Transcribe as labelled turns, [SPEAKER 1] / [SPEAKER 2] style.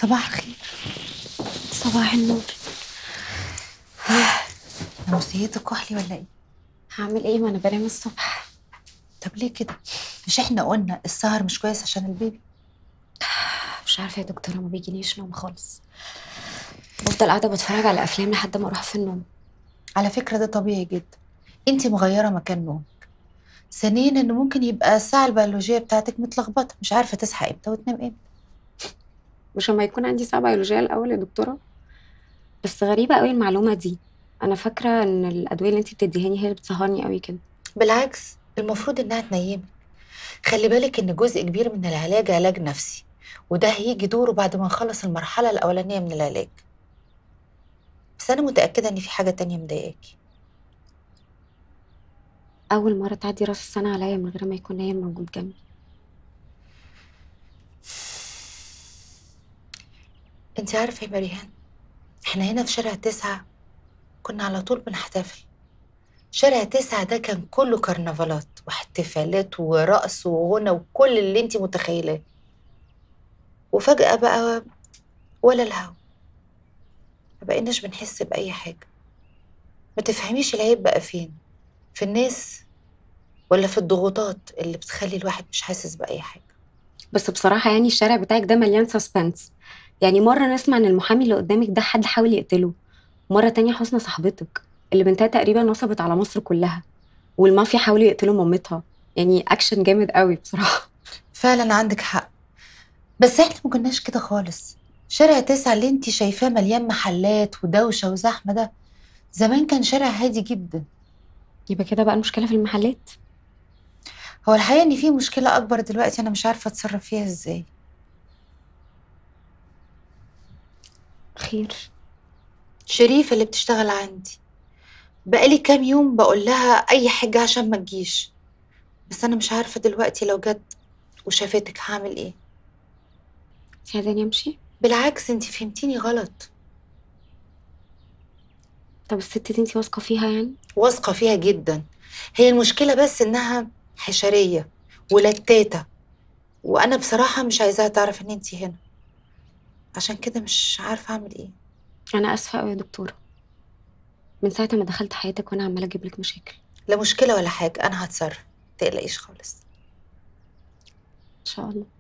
[SPEAKER 1] صباح الخير
[SPEAKER 2] صباح النور
[SPEAKER 1] نفسيتك كحلي ولا ايه
[SPEAKER 2] هعمل ايه ما انا بنام الصبح
[SPEAKER 1] طب ليه كده مش احنا قلنا السهر مش كويس عشان البيبي
[SPEAKER 2] مش عارفه يا دكتوره ما بيجيليش نوم خالص بفضل قاعده بتفرج على افلام لحد ما اروح في النوم
[SPEAKER 1] على فكره ده طبيعي جدا انت مغيره مكان نومك ثانيا ان ممكن يبقى الساعه البيولوجيه بتاعتك متلخبطه مش عارفه تصحى امتى وتنام امتى
[SPEAKER 2] مش لما يكون عندي ساعه بيولوجيه الاول يا دكتوره بس غريبه قوي المعلومه دي انا فاكره ان الادويه اللي انت بتديهاني هي اللي بتسهرني قوي كده
[SPEAKER 1] بالعكس المفروض انها تنيمك خلي بالك ان جزء كبير من العلاج علاج نفسي وده هيجي دوره بعد ما نخلص المرحله الاولانيه من العلاج بس انا متاكده ان في حاجه تانية مضايقاكي
[SPEAKER 2] اول مره تعدي راس السنه عليا من غير ما يكون نايم موجود جنبي
[SPEAKER 1] انت عارفه يا مريهان احنا هنا في شارع تسعة كنا على طول بنحتفل شارع تسعة ده كان كله كرنفالات واحتفالات ورقص وغنى وكل اللي انت متخيلاه وفجأة بقى ولا الهوا ما بقيناش بنحس بأي حاجة ما تفهميش العيب بقى فين في الناس ولا في الضغوطات اللي بتخلي الواحد مش حاسس بأي حاجة
[SPEAKER 2] بس بصراحه يعني الشارع بتاعك ده مليان سسبنس يعني مره نسمع ان المحامي اللي قدامك ده حد حاول يقتله مره تانية حسنى صاحبتك اللي بنتها تقريبا نصبت على مصر كلها والمافيا حاولوا يقتلوا مامتها يعني اكشن جامد قوي بصراحه
[SPEAKER 1] فعلا عندك حق بس احنا ما كناش كده خالص شارع تسعة اللي انت شايفاه مليان محلات ودوشة وزحمة ده زمان كان شارع هادي جدا
[SPEAKER 2] يبقى كده بقى المشكله في المحلات
[SPEAKER 1] هو الحقيقة ان في مشكلة اكبر دلوقتي انا مش عارفة اتصرف فيها ازاي
[SPEAKER 2] خير
[SPEAKER 1] شريفة اللي بتشتغل عندي بقالي كام يوم بقول لها اي حاجة عشان ما تجيش بس انا مش عارفة دلوقتي لو جت وشافتك هعمل ايه
[SPEAKER 2] انت عايزاني امشي
[SPEAKER 1] بالعكس انت فهمتيني غلط
[SPEAKER 2] طب الست دي انت واثقه فيها يعني
[SPEAKER 1] واثقة فيها جدا هي المشكلة بس إنها حشرية ولتاتة وأنا بصراحة مش عايزاها تعرف إن أنتي هنا عشان كده مش عارفة أعمل إيه
[SPEAKER 2] انا اسفه قوي يا دكتوره من ساعه ما دخلت حياتك وانا عماله اجيب لك مشاكل
[SPEAKER 1] لا مشكلة ولا حاجة أنا هتصرف متقلقيش خالص
[SPEAKER 2] ان شاء الله